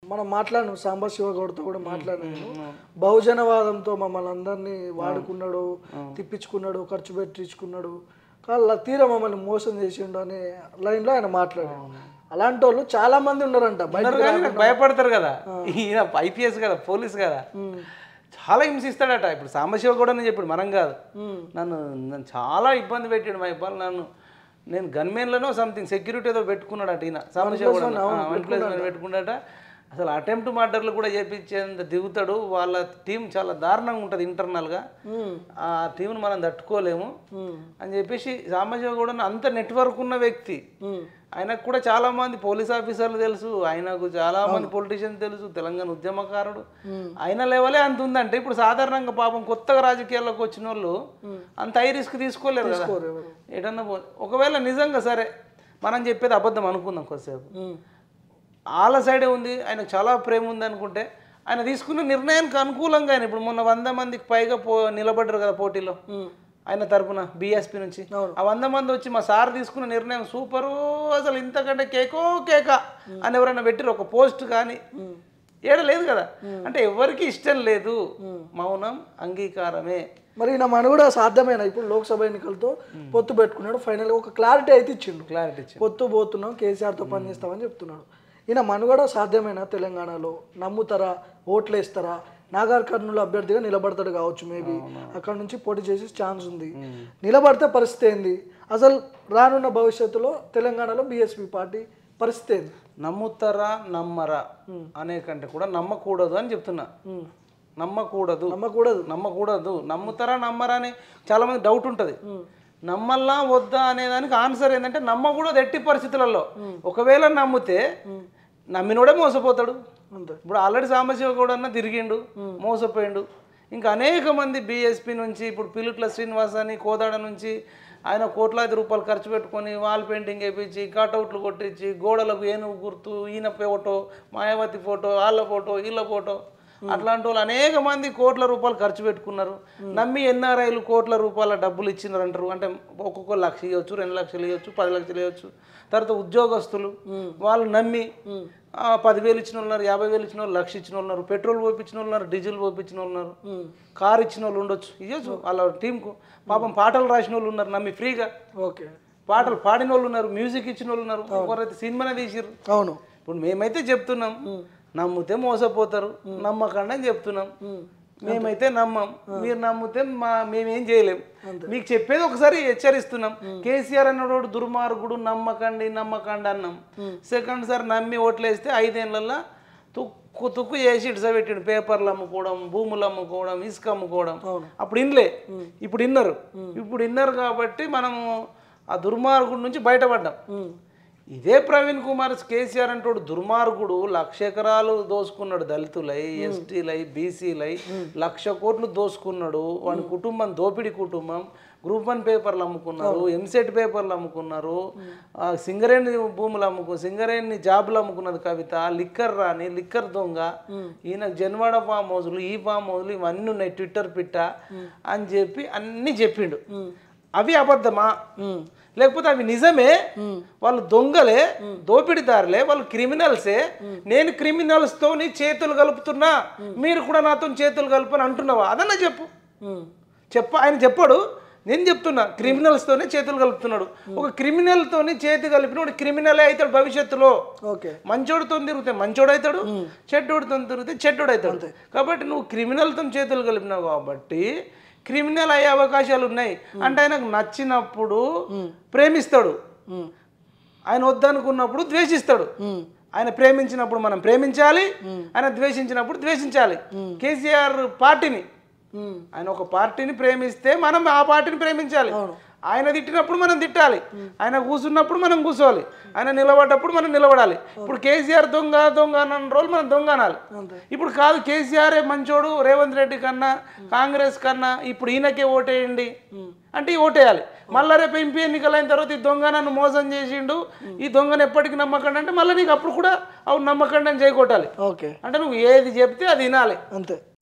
మనం మాట్లాడినాం సాంబశివ గౌడ్తో కూడా మాట్లాడినాను బహుజనవాదంతో మమ్మల్ని అందరినీ వాడుకున్నాడు తిప్పించుకున్నాడు ఖర్చు పెట్టించుకున్నాడు కానీ తీరా మమ్మల్ని మోసం చేసిండు అనే లైన్లో ఆయన మాట్లాడాడు అలాంటి వాళ్ళు చాలా మంది ఉన్నారంట బయట ఉన్నారు కానీ నాకు భయపడతారు కదా ఈయన ఐపీఎస్ కదా పోలీస్ కదా చాలా హింసిస్తాడట ఇప్పుడు సాంబశివ కూడా నేను చెప్పాడు మనం కాదు నన్ను నన్ను చాలా ఇబ్బంది పెట్టాడు మా ఇబ్బంది నన్ను నేను గన్మెన్లను సంథింగ్ సెక్యూరిటీ ఏదో పెట్టుకున్నాడట ఈయన సాంబశివ కూడా వన్ ప్లస్ వన్ పెట్టుకున్నాడట అసలు అటెంప్ట్ మర్డర్లు కూడా చేపించేంత దిగుతాడు వాళ్ళ టీం చాలా దారుణంగా ఉంటుంది ఇంటర్నల్గా ఆ టీంను మనం తట్టుకోలేము అని చెప్పేసి సాంబశివ కూడా అంత నెట్వర్క్ ఉన్న వ్యక్తి ఆయనకు కూడా చాలా మంది పోలీస్ ఆఫీసర్లు తెలుసు ఆయనకు చాలా మంది పొలిటీషియన్ తెలుసు తెలంగాణ ఉద్యమకారుడు ఆయన లెవెలే అంత ఉందంటే ఇప్పుడు సాధారణంగా పాపం కొత్తగా రాజకీయాల్లోకి వచ్చిన వాళ్ళు అంత హై రిస్క్ తీసుకోలేరు కదా ఏటన్నా పో ఒకవేళ నిజంగా సరే మనం చెప్పేది అబద్ధం అనుకుందాం కొద్దిసేపు వాళ్ళ సైడే ఉంది ఆయనకు చాలా ప్రేమ ఉంది అనుకుంటే ఆయన తీసుకున్న నిర్ణయానికి అనుకూలంగా ఆయన ఇప్పుడు మొన్న వంద మందికి పైగా పో నిలబడ్డారు కదా పోటీలో ఆయన తరపున బీఎస్పీ నుంచి ఆ వంద మంది వచ్చి మా సార్ తీసుకున్న నిర్ణయం సూపరు అసలు ఇంతకంటే కేకో కేక అని ఎవరైనా పెట్టిరు ఒక పోస్ట్ కానీ ఏడ లేదు కదా అంటే ఎవరికి ఇష్టం లేదు మౌనం అంగీకారమే మరి ఈయన మన కూడా సాధ్యమైన ఇప్పుడు లోక్సభ ఎన్నికలతో పొత్తు పెట్టుకున్నాడు ఫైనల్ ఒక క్లారిటీ అయితే ఇచ్చిండు క్లారిటీ ఇచ్చి పొత్తు పోతున్నాం కేసీఆర్తో పనిచేస్తామని చెప్తున్నాడు ఈయన మనుగడ సాధ్యమైన తెలంగాణలో నమ్ముతారా ఓట్లు వేస్తారా నాగర్ కర్నూలు అభ్యర్థిగా నిలబడతాడు కావచ్చు మేబీ అక్కడ నుంచి పోటీ చేసే ఛాన్స్ ఉంది నిలబడితే పరిస్థితి ఏంది అసలు రానున్న భవిష్యత్తులో తెలంగాణలో బీఎస్పీ పార్టీ పరిస్థితి ఏంది నమ్ముతారా నమ్మరా అనే కంటే కూడా నమ్మకూడదు అని చెప్తున్నా నమ్మకూడదు నమ్మకూడదు నమ్మకూడదు నమ్ముతారా నమ్మరా అని చాలా మంది డౌట్ ఉంటుంది నమ్మల్లా వద్దా అనే దానికి ఆన్సర్ ఏంటంటే నమ్మకూడదు ఎట్టి పరిస్థితులలో ఒకవేళ నమ్మితే నమ్మినోడే మోసపోతాడు అంతే ఇప్పుడు ఆల్రెడీ సాంబశివ కూడా తిరిగిండు మోసపోయిండు ఇంకా అనేక మంది బీఎస్పీ నుంచి ఇప్పుడు పిలుట్ల శ్రీనివాస్ అని కోదాడ నుంచి ఆయన కోట్లాది రూపాయలు ఖర్చు పెట్టుకొని వాల్ పెయింటింగ్ వేయించి కటౌట్లు కొట్టించి గోడలకు ఏనుగు గుర్తు ఈయన ఫోటో మాయావతి ఫోటో వాళ్ళ ఫోటో వీళ్ళ ఫోటో అట్లాంటి వాళ్ళు అనేక మంది కోట్ల రూపాయలు ఖర్చు పెట్టుకున్నారు నమ్మి ఎన్ఆర్ఐలు కోట్ల రూపాయల డబ్బులు ఇచ్చినారు అంటారు అంటే ఒక్కొక్క లక్ష ఇవ్వచ్చు రెండు లక్షలు ఇవ్వచ్చు పది లక్షలు ఇవ్వచ్చు తర్వాత ఉద్యోగస్తులు వాళ్ళు నమ్మి ఆ, పదివేలు ఇచ్చిన వాళ్ళు ఉన్నారు యాభై వేలు ఇచ్చిన వాళ్ళు లక్ష ఇచ్చిన వాళ్ళు ఉన్నారు పెట్రోల్ పోపించిన వాళ్ళు ఉన్నారు డీజిల్ పోపించిన వాళ్ళు ఉన్నారు కార్ ఇచ్చిన వాళ్ళు ఉండొచ్చు ఇవ్వచ్చు వాళ్ళ టీంకు పాపం పాటలు రాసిన వాళ్ళు ఉన్నారు నమ్మి ఫ్రీగా ఓకే పాటలు పాడిన వాళ్ళు ఉన్నారు మ్యూజిక్ ఇచ్చిన వాళ్ళు ఉన్నారు ఒకరైతే సినిమానే తీసిర్రు అవును ఇప్పుడు మేమైతే చెప్తున్నాం నమ్మితే మోసపోతారు నమ్మకండి అని చెప్తున్నాం మేమైతే నమ్మం మీరు నమ్మితే మా మేమేం చేయలేం మీకు చెప్పేది ఒకసారి హెచ్చరిస్తున్నాం కేసీఆర్ అన్నవాడు దుర్మార్గుడు నమ్మకండి నమ్మకండి అన్నాం సెకండ్ సార్ నమ్మి ఓట్లేస్తే ఐదేళ్లలో తుక్కు తుక్కు చేసి ఇటుస పెట్టిండు పేపర్లు అమ్ముకోవడం భూములు అమ్ముకోవడం ఇసుక అమ్ముకోవడం అప్పుడు ఇన్లే ఇప్పుడు ఇన్నరు ఇప్పుడు ఇన్నరు కాబట్టి మనము ఆ దుర్మార్గుడి నుంచి బయటపడ్డాం ఇదే ప్రవీణ్ కుమార్ కేసీఆర్ అంటాడు దుర్మార్గుడు లక్ష ఎకరాలు దోసుకున్నాడు దళితులై ఎస్టీలై బీసీలై లక్ష కోట్లు దోసుకున్నాడు వాడి కుటుంబం దోపిడి కుటుంబం గ్రూప్ వన్ పేపర్లు అమ్ముకున్నారు ఎంసెట్ పేపర్లు అమ్ముకున్నారు ఆ, సింగరేణి భూములు అమ్ముకు సింగరేణి జాబులు అమ్ముకున్నది కవిత లిక్కర్ రాని లిక్కర్ దొంగ ఈయన జన్వాడ ఫామ్ హౌస్లు ఈ ఫామ్ హౌస్లు ఇవన్నీ ఉన్నాయి ట్విట్టర్ పిట్ట అని చెప్పి అన్నీ చెప్పిండు అవి అబద్ధమా లేకపోతే అవి నిజమే వాళ్ళు దొంగలే దోపిడిదారులే వాళ్ళు క్రిమినల్సే నేను క్రిమినల్స్ తోని చేతులు కలుపుతున్నా మీరు కూడా నాతో చేతులు కలుపని అంటున్నావా అదన్నా చెప్పు చెప్ప ఆయన చెప్పాడు నేను చెప్తున్నా క్రిమినల్స్ తోనే చేతులు కలుపుతున్నాడు ఒక క్రిమినల్ తోని చేతి కలిపినోడు క్రిమినలే అవుతాడు భవిష్యత్తులో ఓకే మంచోడితో తిరిగితే మంచోడు అవుతాడు చెడ్డోడితో తిరిగితే చెడ్డోడు అవుతాడు కాబట్టి నువ్వు క్రిమినల్తో చేతులు కలిపినావు కాబట్టి క్రిమినల్ అయ్యే అవకాశాలు ఉన్నాయి అంటే ఆయనకు నచ్చినప్పుడు ప్రేమిస్తాడు ఆయన వద్దనుకున్నప్పుడు ద్వేషిస్తాడు ఆయన ప్రేమించినప్పుడు మనం ప్రేమించాలి ఆయన ద్వేషించినప్పుడు ద్వేషించాలి కేసీఆర్ పార్టీని ఆయన ఒక పార్టీని ప్రేమిస్తే మనం ఆ పార్టీని ప్రేమించాలి ఆయన తిట్టినప్పుడు మనం తిట్టాలి ఆయన కూర్చున్నప్పుడు మనం కూర్చోవాలి ఆయన నిలబడ్డప్పుడు మనం నిలబడాలి ఇప్పుడు కేసీఆర్ దొంగ దొంగ అన్న రోజులు మనం దొంగ అనాలి ఇప్పుడు కాదు కేసీఆర్ మంచోడు రేవంత్ రెడ్డి కన్నా కాంగ్రెస్ కన్నా ఇప్పుడు ఈయనకే ఓటేయండి అంటే ఈ ఓటేయాలి మళ్ళీ రేపు ఎంపీ ఎన్నికలైన తర్వాత ఈ దొంగ నన్ను మోసం చేసిండు ఈ దొంగను ఎప్పటికీ నమ్మకండి అంటే మళ్ళీ నీకు అప్పుడు కూడా అవును నమ్మకండి అని చేయకొట్టాలి ఓకే అంటే నువ్వు ఏది చెప్తే అది వినాలి అంతే